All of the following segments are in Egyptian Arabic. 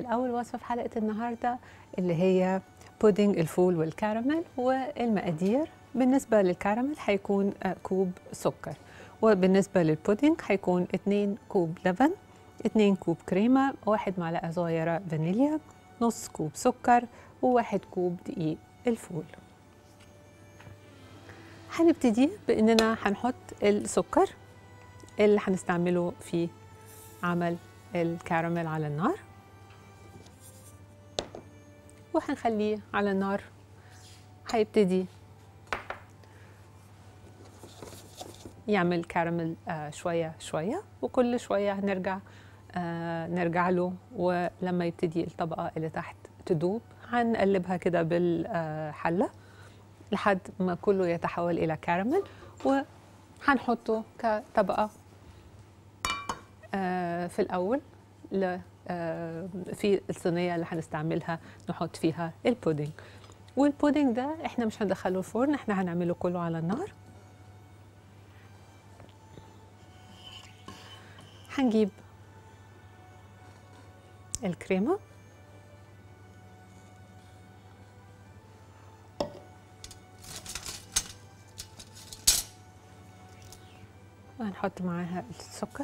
أول وصفة في حلقة النهاردة اللي هي بودنج الفول والكراميل والمقادير بالنسبة للكراميل هيكون آه، كوب سكر وبالنسبة للبودنج هيكون 2 كوب لبن 2 كوب كريمة واحد معلقة صغيرة فانيليا نص كوب سكر وواحد كوب دقيق الفول هنبتدي باننا هنحط السكر اللي هنستعمله في عمل الكراميل على النار وهنخليه على النار هيبتدي يعمل كراميل آه شويه شويه وكل شويه هنرجع آه نرجع له ولما يبتدي الطبقه اللي تحت تدوب هنقلبها كده بالحله لحد ما كله يتحول الى كراميل وهنحطه كطبقه آه في الاول ل آه في الصينيه اللي هنستعملها نحط فيها البودنج والبودنج ده احنا مش هندخله الفرن احنا هنعمله كله على النار هنجيب الكريمه وهنحط معاها السكر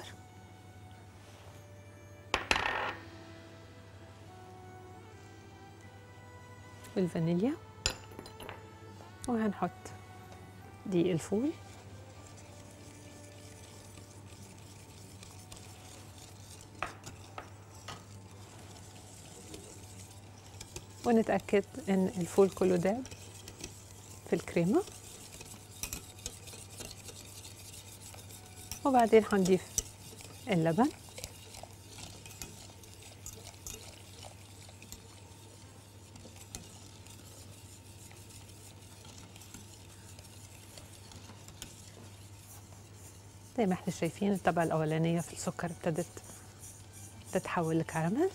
والفانيليا وهنحط دي الفول ونتأكد ان الفول كله داب في الكريمة وبعدين هنضيف اللبن زي ما احنا شايفين الطبقة الأولانية في السكر ابتدت تتحول لكراميل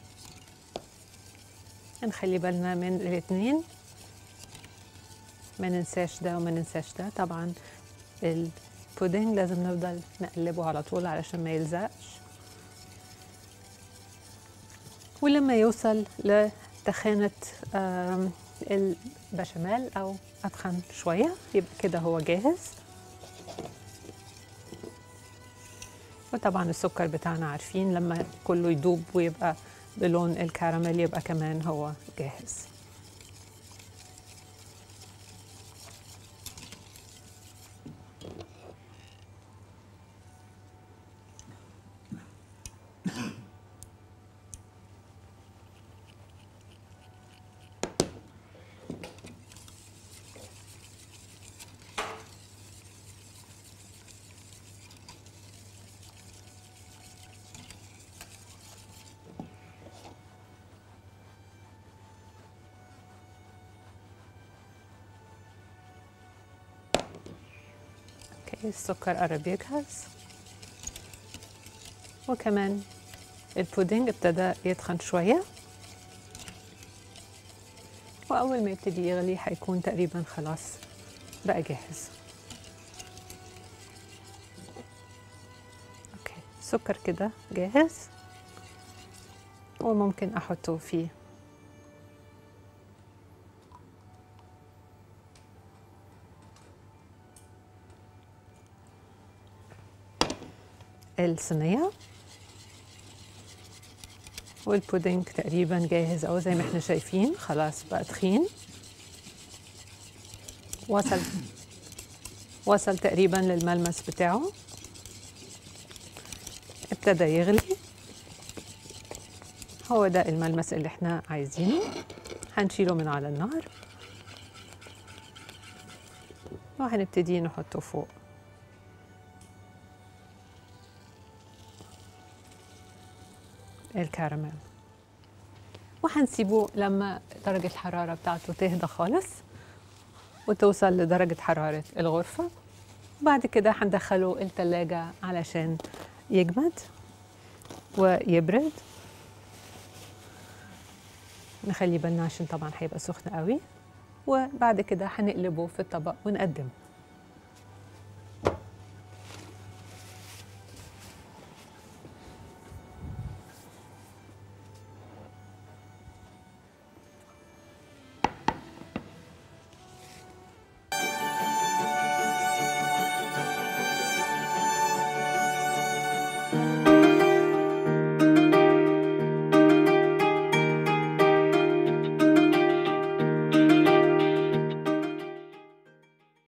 نخلي بالنا من الاتنين ما ننساش ده وما ننساش ده طبعا البودنج لازم نفضل نقلبه على طول علشان ما يلزقش ولما يوصل لتخانة البشاميل أو أتخن شوية يبقى كده هو جاهز وطبعا السكر بتاعنا عارفين لما كله يدوب ويبقى بلون الكراميل يبقى كمان هو جاهز اوكي السكر قرب يجهز وكمان البودنج ابتدى يتخن شوية وأول ما يبتدي يغلي هيكون تقريبا خلاص بقى جاهز اوكي السكر كده جاهز وممكن أحطه في الصينية والبودنج تقريبا جاهز أو زي ما احنا شايفين خلاص بقى تخين وصل وصل تقريبا للملمس بتاعه ابتدى يغلي هو ده الملمس اللي احنا عايزينه هنشيله من على النار وهنبتدي نحطه فوق الكراميل وهنسيبه لما درجة الحرارة بتاعته تهدى خالص وتوصل لدرجة حرارة الغرفة بعد كده هندخله التلاجة علشان يجمد ويبرد نخلي بالنا عشان طبعا هيبقى سخن قوي وبعد كده هنقلبه في الطبق ونقدمه